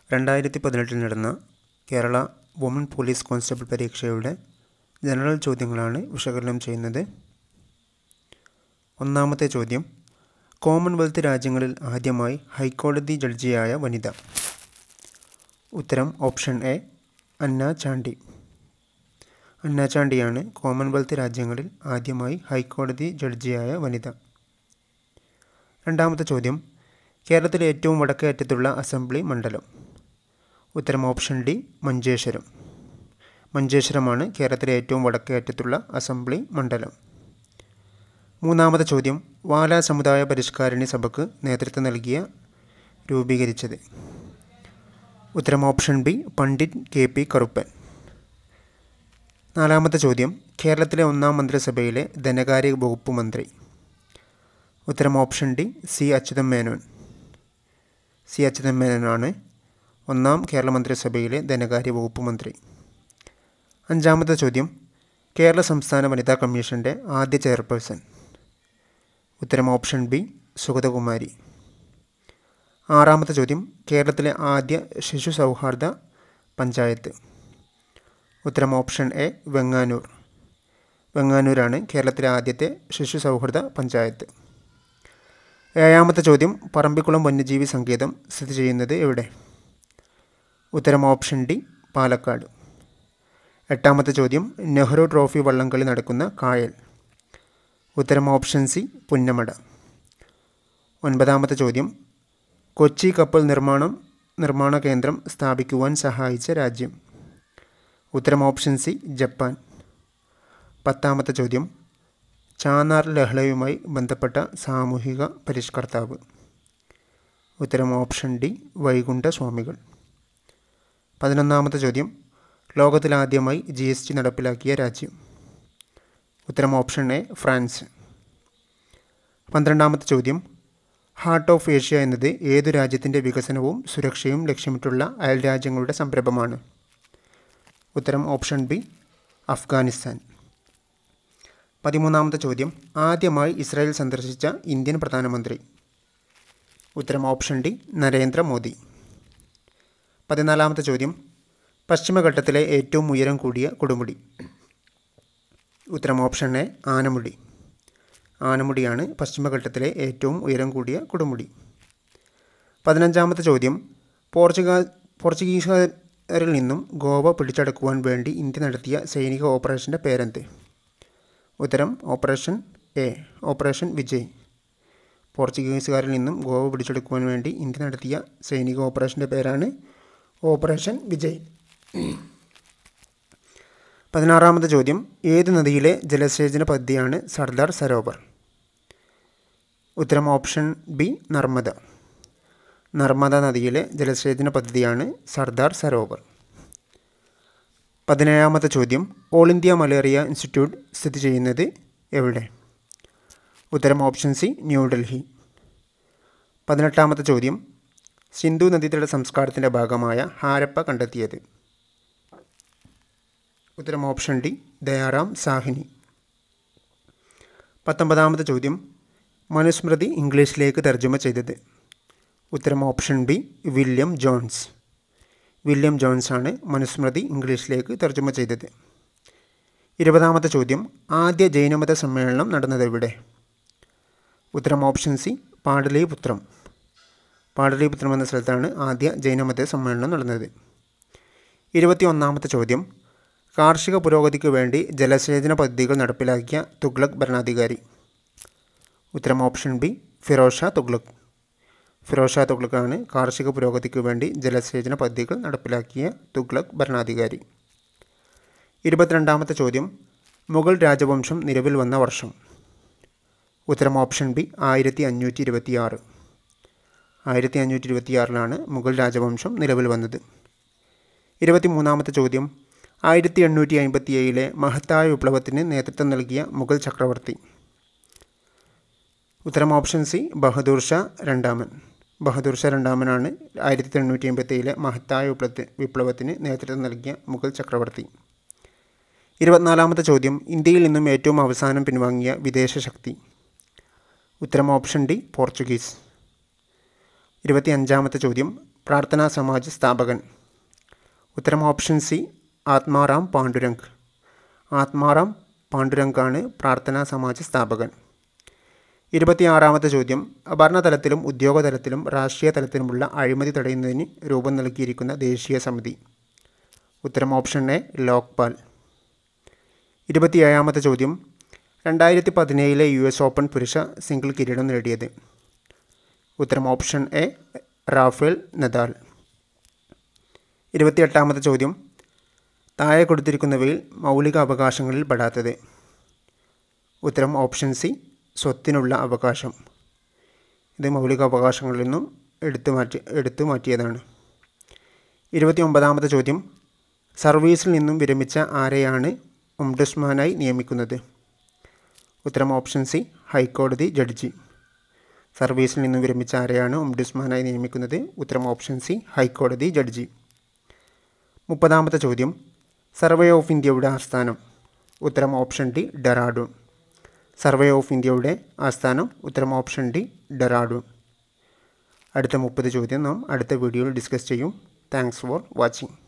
രണ്ടായിരത്തി പതിനെട്ടിൽ നടന്ന കേരള വുമൺ പോലീസ് കോൺസ്റ്റബിൾ പരീക്ഷയുടെ ജനറൽ ചോദ്യങ്ങളാണ് വിശകലനം ചെയ്യുന്നത് ഒന്നാമത്തെ ചോദ്യം കോമൺവെൽത്ത് രാജ്യങ്ങളിൽ ആദ്യമായി ഹൈക്കോടതി ജഡ്ജിയായ വനിത ഉത്തരം ഓപ്ഷൻ എ അന്ന ചാണ്ടി അന്ന ചാണ്ടിയാണ് കോമൺവെൽത്ത് രാജ്യങ്ങളിൽ ആദ്യമായി ഹൈക്കോടതി ജഡ്ജിയായ വനിത രണ്ടാമത്തെ ചോദ്യം കേരളത്തിലെ ഏറ്റവും വടക്കേ അറ്റത്തുള്ള അസംബ്ലി മണ്ഡലം ഉത്തരം ഓപ്ഷൻ ഡി മഞ്ചേശ്വരം മഞ്ചേശ്വരമാണ് കേരളത്തിലെ ഏറ്റവും വടക്കേ അറ്റത്തുള്ള അസംബ്ലി മണ്ഡലം മൂന്നാമത്തെ ചോദ്യം വാല സമുദായ പരിഷ്കാരണി സഭയ്ക്ക് നേതൃത്വം നൽകിയ രൂപീകരിച്ചത് ഉത്തരം option B Pandit K P Karuppan നാലാമത്തെ ചോദ്യം കേരളത്തിലെ ഒന്നാം മന്ത്രിസഭയിലെ ധനകാര്യ വകുപ്പ് മന്ത്രി ഉത്തരം option D C Achuthan Menon C Achuthan മേനോനാണ് ഒന്നാം കേരള മന്ത്രിസഭയിലെ ധനകാര്യ വകുപ്പ് മന്ത്രി അഞ്ചാമത്തെ ചോദ്യം കേരള സംസ്ഥാന വനിതാ കമ്മീഷൻ്റെ ആദ്യ ചെയർപേഴ്സൺ ഉത്തരം ഓപ്ഷൻ ബി സുഗതകുമാരി ആറാമത്തെ ചോദ്യം കേരളത്തിലെ ആദ്യ ശിശു സൗഹാർദ്ദ പഞ്ചായത്ത് ഉത്തരം ഓപ്ഷൻ എ വെങ്ങാനൂർ വെങ്ങാനൂരാണ് കേരളത്തിലെ ആദ്യത്തെ ശിശു സൗഹൃദ പഞ്ചായത്ത് ഏഴാമത്തെ ചോദ്യം പറമ്പിക്കുളം വന്യജീവി സങ്കേതം സ്ഥിതി ചെയ്യുന്നത് എവിടെ ഉത്തരം ഓപ്ഷൻ ഡി പാലക്കാട് എട്ടാമത്തെ ചോദ്യം നെഹ്റു ട്രോഫി വള്ളംകളി നടക്കുന്ന കായൽ ഉത്തരം ഓപ്ഷൻ സി പുന്നമട ഒൻപതാമത്തെ ചോദ്യം കൊച്ചി കപ്പൽ നിർമ്മാണം നിർമ്മാണ കേന്ദ്രം സ്ഥാപിക്കുവാൻ സഹായിച്ച രാജ്യം ഉത്തരം ഓപ്ഷൻ സി ജപ്പാൻ പത്താമത്തെ ചോദ്യം ചാന്നാർ ലഹളയുമായി ബന്ധപ്പെട്ട സാമൂഹിക പരിഷ്കർത്താവ് ഉത്തരം ഓപ്ഷൻ ഡി വൈകുണ്ഠ സ്വാമികൾ പതിനൊന്നാമത്തെ ചോദ്യം ലോകത്തിലാദ്യമായി ജി എസ് ടി നടപ്പിലാക്കിയ രാജ്യം ഉത്തരം ഓപ്ഷൻ എ ഫ്രാൻസ് പന്ത്രണ്ടാമത്തെ ചോദ്യം ഹാർട്ട് ഓഫ് ഏഷ്യ എന്നത് ഏതു രാജ്യത്തിൻ്റെ വികസനവും സുരക്ഷയും ലക്ഷ്യമിട്ടുള്ള അയൽ രാജ്യങ്ങളുടെ സംരംഭമാണ് ഉത്തരം ഓപ്ഷൻ ബി അഫ്ഗാനിസ്ഥാൻ പതിമൂന്നാമത്തെ ചോദ്യം ആദ്യമായി ഇസ്രായേൽ സന്ദർശിച്ച ഇന്ത്യൻ പ്രധാനമന്ത്രി ഉത്തരം ഓപ്ഷൻ ഡി നരേന്ദ്രമോദി പതിനാലാമത്തെ ചോദ്യം പശ്ചിമഘട്ടത്തിലെ ഏറ്റവും ഉയരം കൂടിയ കൊടുമുടി ഉത്തരം ഓപ്ഷൻ എ ആനമുടി ആനമുടിയാണ് പശ്ചിമഘട്ടത്തിലെ ഏറ്റവും ഉയരം കൂടിയ കൊടുമുടി പതിനഞ്ചാമത്തെ ചോദ്യം പോർച്ചുഗ പോർച്ചുഗീസുകാരിൽ നിന്നും ഗോവ പിടിച്ചടക്കുവാൻ വേണ്ടി ഇന്ത്യ നടത്തിയ സൈനിക ഓപ്പറേഷൻ്റെ പേരെന്ത് ഉത്തരം ഓപ്പറേഷൻ എ ഓപ്പറേഷൻ വിജയ് പോർച്ചുഗീസുകാരിൽ നിന്നും ഗോവ പിടിച്ചെടുക്കുവാൻ വേണ്ടി ഇന്ത്യ നടത്തിയ സൈനിക ഓപ്പറേഷൻ്റെ പേരാണ് ഓപ്പറേഷൻ വിജയ് പതിനാറാമത്തെ ചോദ്യം ഏത് നദിയിലെ ജലസേചന പദ്ധതിയാണ് സർദാർ സരോവർ ഉത്തരം ഓപ്ഷൻ ബി നർമ്മദ നർമ്മദ നദിയിലെ ജലസേചന പദ്ധതിയാണ് സർദാർ സരോവർ പതിനേഴാമത്തെ ചോദ്യം ഓൾ ഇന്ത്യ മലേറിയ ഇൻസ്റ്റിറ്റ്യൂട്ട് സ്ഥിതി ചെയ്യുന്നത് എവിടെ ഉത്തരം ഓപ്ഷൻ സി ന്യൂഡൽഹി പതിനെട്ടാമത്തെ ചോദ്യം സിന്ധു നദീതട സംസ്കാരത്തിൻ്റെ ഭാഗമായ ഹാരപ്പ കണ്ടെത്തിയത് ഉത്തരം ഓപ്ഷൻ ഡി ദയാറാം സാഹിനി പത്തൊമ്പതാമത്തെ ചോദ്യം മനുസ്മൃതി ഇംഗ്ലീഷിലേക്ക് തർജ്ജമ ചെയ്തത് ഉത്തരം option B William Jones William Jones ആണ് മനുസ്മൃതി ഇംഗ്ലീഷിലേക്ക് തർജ്ജമ ചെയ്തത് ഇരുപതാമത്തെ ചോദ്യം ആദ്യ ജൈനമത സമ്മേളനം നടന്നത് എവിടെ ഉത്തരം ഓപ്ഷൻ സി പാടലീപുത്രം പാടലീപുത്രം എന്ന സ്ഥലത്താണ് ആദ്യ ജൈനമത സമ്മേളനം നടന്നത് ഇരുപത്തി ഒന്നാമത്തെ ചോദ്യം കാർഷിക പുരോഗതിക്ക് വേണ്ടി ജലസേചന പദ്ധതികൾ നടപ്പിലാക്കിയ തുഗ്ലക് ഭരണാധികാരി ഉത്തരം ഓപ്ഷൻ ബി ഫിറോഷ തുഗ്ലക് ഫിറോഷ തുഗ്ലക്കാണ് കാർഷിക പുരോഗതിക്ക് വേണ്ടി ജലസേചന പദ്ധതികൾ നടപ്പിലാക്കിയ തുഗ്ലക് ഭരണാധികാരി ഇരുപത്തിരണ്ടാമത്തെ ചോദ്യം മുഗൾ രാജവംശം നിലവിൽ വന്ന വർഷം ഉത്തരം ഓപ്ഷൻ ബി ആയിരത്തി അഞ്ഞൂറ്റി ഇരുപത്തി ആറ് ആയിരത്തി അഞ്ഞൂറ്റി ഇരുപത്തിയാറിലാണ് മുഗൾ രാജവംശം നിലവിൽ വന്നത് ഇരുപത്തി മൂന്നാമത്തെ ചോദ്യം ആയിരത്തി എണ്ണൂറ്റി അമ്പത്തി ഏഴിലെ മഹത്തായ വിപ്ലവത്തിന് നേതൃത്വം നൽകിയ മുഗൾ ചക്രവർത്തി ഉത്തരം ഓപ്ഷൻ സി ബഹദൂർ ഷാ രണ്ടാമൻ ബഹദൂർ ഷാ രണ്ടാമനാണ് ആയിരത്തി എണ്ണൂറ്റി അമ്പത്തി ഏഴിലെ മഹത്തായ വിപ്ലവത്തി വിപ്ലവത്തിന് നേതൃത്വം നൽകിയ മുഗൾ ചക്രവർത്തി ഇരുപത്തിനാലാമത്തെ ചോദ്യം ഇന്ത്യയിൽ നിന്നും ഏറ്റവും അവസാനം പിൻവാങ്ങിയ വിദേശ ശക്തി ഉത്തരം ഓപ്ഷൻ ഡി പോർച്ചുഗീസ് ഇരുപത്തി അഞ്ചാമത്തെ ചോദ്യം പ്രാർത്ഥനാ സമാജ് സ്ഥാപകൻ ഉത്തരം ഓപ്ഷൻ സി ആത്മാറാം പാണ്ഡുരംഗ് ആത്മാറാം പാണ്ഡുരംഗാണ് പ്രാർത്ഥനാ സമാജ് സ്ഥാപകൻ ഇരുപത്തിയാറാമത്തെ ചോദ്യം ഭരണതലത്തിലും ഉദ്യോഗതലത്തിലും രാഷ്ട്രീയ തലത്തിലുമുള്ള അഴിമതി തടയുന്നതിന് രൂപം നൽകിയിരിക്കുന്ന ദേശീയ സമിതി ഉത്തരം ഓപ്ഷൻ എ ലോക്പാൽ ഇരുപത്തിയേഴാമത്തെ ചോദ്യം രണ്ടായിരത്തി പതിനേഴിലെ യു എസ് ഓപ്പൺ പുരുഷ സിംഗിൾ കിരീടം നേടിയത് ഉത്തരം ഓപ്ഷൻ എ റാഫേൽ നദാൽ ഇരുപത്തിയെട്ടാമത്തെ ചോദ്യം താഴെ കൊടുത്തിരിക്കുന്നവയിൽ മൗലിക അവകാശങ്ങളിൽ പെടാത്തത് ഉത്തരം ഓപ്ഷൻ സി സ്വത്തിനുള്ള അവകാശം ഇത് മൗലിക അവകാശങ്ങളിൽ നിന്നും എടുത്തു മാറ്റി എടുത്തു മാറ്റിയതാണ് ഇരുപത്തി ഒമ്പതാമത്തെ ചോദ്യം സർവീസിൽ നിന്നും വിരമിച്ച ആരെയാണ് ഒംബുഡ്സ്മാനായി നിയമിക്കുന്നത് ഉത്തരം ഓപ്ഷൻ സി ഹൈക്കോടതി ജഡ്ജി സർവീസിൽ നിന്നും വിരമിച്ച ആരെയാണ് ഒംബുഡ്സ്മാനായി നിയമിക്കുന്നത് ഉത്തരം ഓപ്ഷൻ സി ഹൈക്കോടതി ജഡ്ജി മുപ്പതാമത്തെ ചോദ്യം സർവേ ഓഫ് ഇന്ത്യയുടെ ആസ്ഥാനം ഉത്തരം option D Dehradun survey of ഇന്ത്യയുടെ ആസ്ഥാനം ഉത്തരം ഓപ്ഷൻ ഡി ഡെറാഡൂൺ അടുത്ത മുപ്പത് ചോദ്യം നാം അടുത്ത വീഡിയോയിൽ ഡിസ്കസ് ചെയ്യും താങ്ക്സ് ഫോർ വാച്ചിങ്